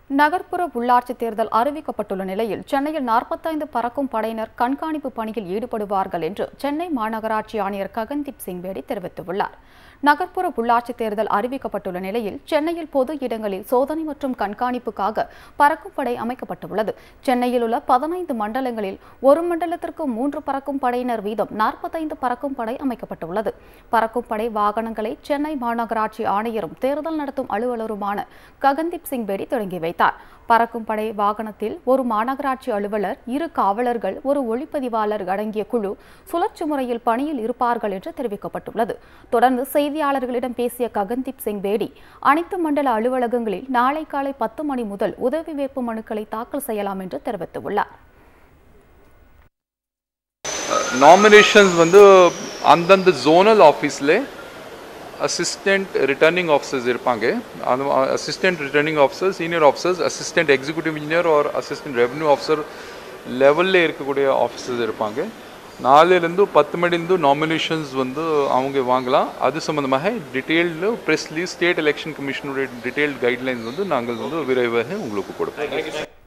நகர்ப்புற உள்ளாட்சி தேர்தல் அறிவிக்கப்பட்டுள்ள நிலையில் சென்னையில் நாற்பத்தைந்து பறக்கும் படையினர் கண்காணிப்பு பணியில் ஈடுபடுவார்கள் என்று சென்னை மாநகராட்சி ஆணையர் ககன்தீப் சிங் பேடி தெரிவித்துள்ளார் நகர்ப்புற உள்ளாட்சி தேர்தல் அறிவிக்கப்பட்டுள்ள நிலையில் சென்னையில் பொது இடங்களில் சோதனை மற்றும் கண்காணிப்புக்காக பறக்கும் படை அமைக்கப்பட்டுள்ளது சென்னையில் உள்ள பதினைந்து மண்டலங்களில் ஒரு மண்டலத்திற்கு மூன்று பறக்கும் படையினர் வீதம் நாற்பத்தைந்து பறக்கும் படை அமைக்கப்பட்டுள்ளது பறக்கும் படை வாகனங்களை சென்னை மாநகராட்சி ஆணையரும் தேர்தல் நடத்தும் அலுவலருமான ககன்தீப் சிங் பேடி தொடங்கி வைத்தார் பறக்கும் படை வாகனத்தில் ஒரு மாநகராட்சி அலுவலர் இரு காவலர்கள் ஒரு ஒளிப்பதிவாளர் அடங்கிய குழு சுழற்சி முறையில் பணியில் இருப்பார்கள் என்று தெரிவிக்கப்பட்டுள்ளது தொடர்ந்து செய்தியாளர்களிடம் பேசிய ககன்தீப் சிங் பேடி அனைத்து மண்டல அலுவலகங்களில் நாளை காலை பத்து மணி முதல் உதவி வேட்பு மனுக்களை தாக்கல் செய்யலாம் என்று தெரிவித்துள்ளார் நாமினேஷன்ஸ் வந்து அந்தந்த ஜோனல் ஆஃபீஸில் அசிஸ்டண்ட் ரிட்டர்னிங் ஆஃபீஸர்ஸ் இருப்பாங்க அந்த assistant returning officer senior officers assistant executive engineer or assistant revenue officer லெவலில் இருக்கக்கூடிய ஆஃபீஸர்ஸ் இருப்பாங்க நாலுலேருந்து பத்து மணிலேருந்து நாமினேஷன்ஸ் வந்து அவங்க வாங்கலாம் அது சம்மந்தமாக டீட்டெயில்டு ப்ரெஸ்லி ஸ்டேட் எலெக்ஷன் கமிஷனுடைய டீட்டெயில்டு கைட்லைன்ஸ் வந்து நாங்கள் வந்து விரைவாக உங்களுக்கு கொடுப்போம்